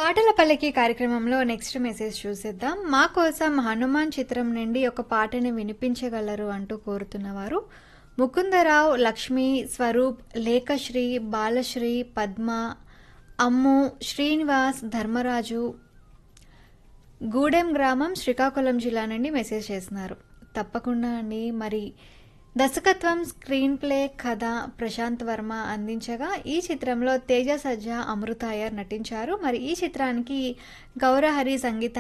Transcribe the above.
పాటల పల్లకి కార్యక్రమంలో నెక్స్ట్ మెసేజ్ చూసేద్దాం మా కోసం హనుమాన్ చిత్రం నుండి ఒక పాటని వినిపించగలరు అంటూ కోరుతున్నవారు ముకుందరావు లక్ష్మి స్వరూప్ లేఖశ్రీ బాలశ్రీ పద్మ అమ్ము శ్రీనివాస్ ధర్మరాజు గూడెం గ్రామం శ్రీకాకుళం జిల్లా నుండి మెసేజ్ చేస్తున్నారు తప్పకుండా అండి మరి దర్శకత్వం స్క్రీన్ ప్లే కథ ప్రశాంత్ వర్మ అందించగా ఈ చిత్రంలో తేజ సజ్జ అమృతాయర్ నటించారు మరి ఈ చిత్రానికి గౌరహరి సంగీతం